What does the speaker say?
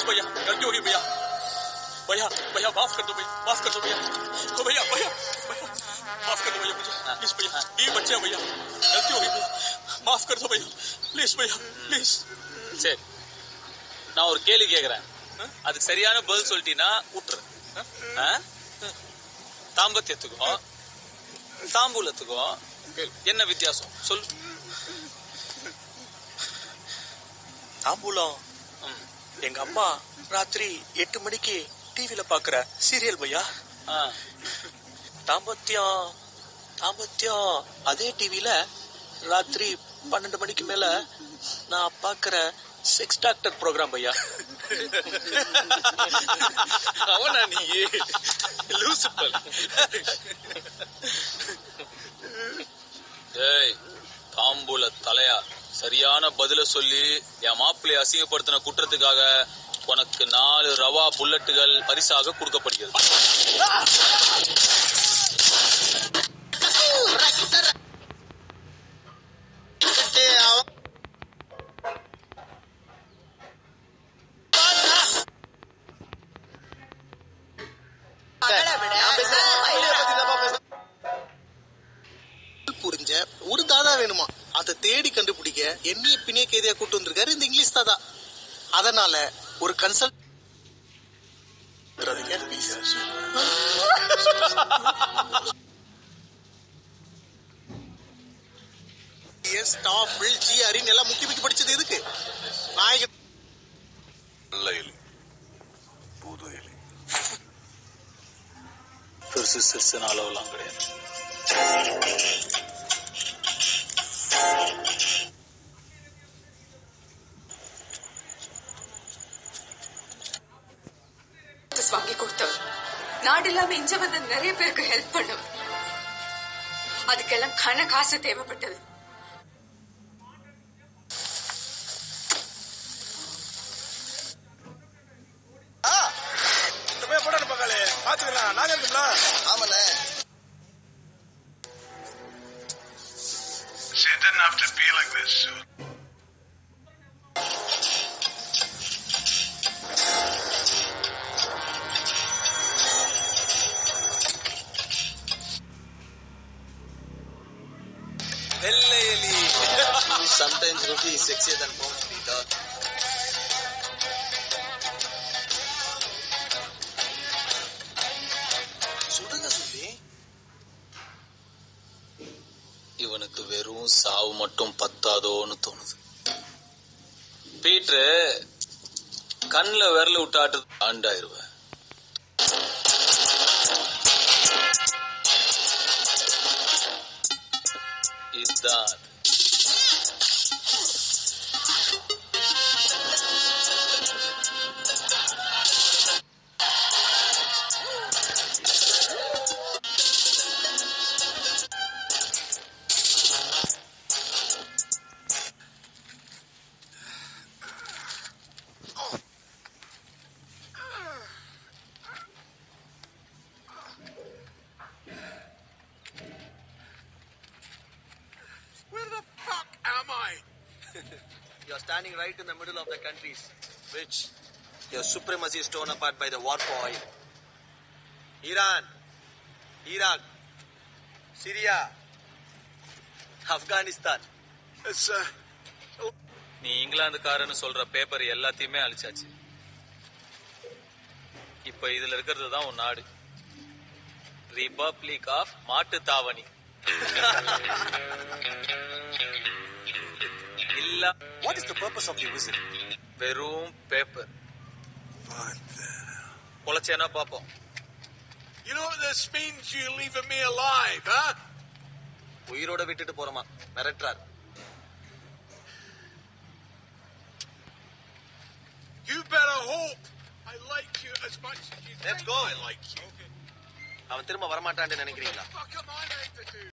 भैया गलती होगी भैया भैया भैया माफ कर दो भैया माफ कर दो भैया ओ भैया भैया भैया माफ कर दो भैया मुझे प्लीज भैया ये बच्चे हैं भैया गलती होगी भैया माफ कर दो भैया प्लीज भैया प्लीज சரி நான் ஒரு கேள்வி கேக்குறேன் அதுக்கு சரியான பதில் சொல்லிட்டீங்கன்னா விட்டுரு ஆ? தாம்பத்தியத்துக்கும் தாம்பூலத்துக்கும் என்ன வித்தியாசம் சொல்லு தாம்பூலம் ம். எங்க அம்மா ராத்திரி எட்டு மணிக்கு டிவில பாக்குற சீரியல் பையா ஆ. தாம்பத்தியம் தாம்பத்தியம் அதே டிவில ராத்திரி பன்னெண்டு மணிக்கு மேல நான் பாக்குற செக்ஸ் டாக்டர் ப்ரோக்ராம் பையா அவனா நீ லூசு பல். டேய் தாம்பூல தலையா சரியான பதில சொல்லி என் மாப்பிள்ளைய அசிங்கப்படுத்தின குற்றத்துக்காக உனக்கு நாலு ரவா புல்லட்டுகள் பரிசாக கொடுக்கப்படுகிறது புரிஞ்ச ஒரு தாதா வேணுமா அதை தேடி கண்டுபிடிக்க என்னைய பின்னே கேதியா கூட்டு வந்திருக்காரு இந்த இங்கிலீஷ் தாதா அதனால ஒரு கன்சல்ட் ஸ்டாஃபில் ஜிஆரின் எல்லாம் முக்கி முக்கி படிச்சது எதுக்கு நாயகன் நல்ல எலி புது எலி பெருசு சிறுசுன அளவுலாம் கிடையாது notice வாங்கி கொடுத்தவர் நாடு இல்லாம இஞ்ச வந்து நிறைய பேருக்கு ஹெல்ப் பண்ணும் அதுக்கெல்லாம் கன காசு தேவைப்பட்டது போய் போட்டு பக்காளே பாத்துக்கலாம் நாங்க இருக்கும்ல ஆமாண்ணே See, it didn't have to be like this. வெள்ளை எலி Sometimes Ruby is sexier than Bones Peter. சுடுங்க சொல்லி இவனுக்கு வெறும் சாவு மட்டும் பத்தாதோன்னு தோணுது பீட்ரு கண்ணுல விரல விட்டாட்டு ஆண்டாயிருவேன் இதுதான் அது. Where the fuck am I? You are standing right in the middle of the countries, which your supremacy is torn apart by the war for oil. Iran, Iraq, Syria, Afghanistan. It's uh, நீ இங்கிலாந்துக்காரன்னு சொல்ற paper எல்லாத்தையுமே அழிச்சாச்சு இப்ப இதுல இருக்கிறது தான் உன் நாடு republic of மாட்டு தாவணி இல்ல What is the purpose of your visit? வெறும் பேப்பர் what the... பொழைச்சேனா பாப்போம் You know what this means? You leaving me alive, huh? உயிரோட விட்டுட்டு போறோமா மிரட்டுறார் You better hope I like you as much as you Let's think go. I like you. அவன் திரும்ப வரமாட்டான்னு நினைக்கிறீங்களா Fuck am I meant to do?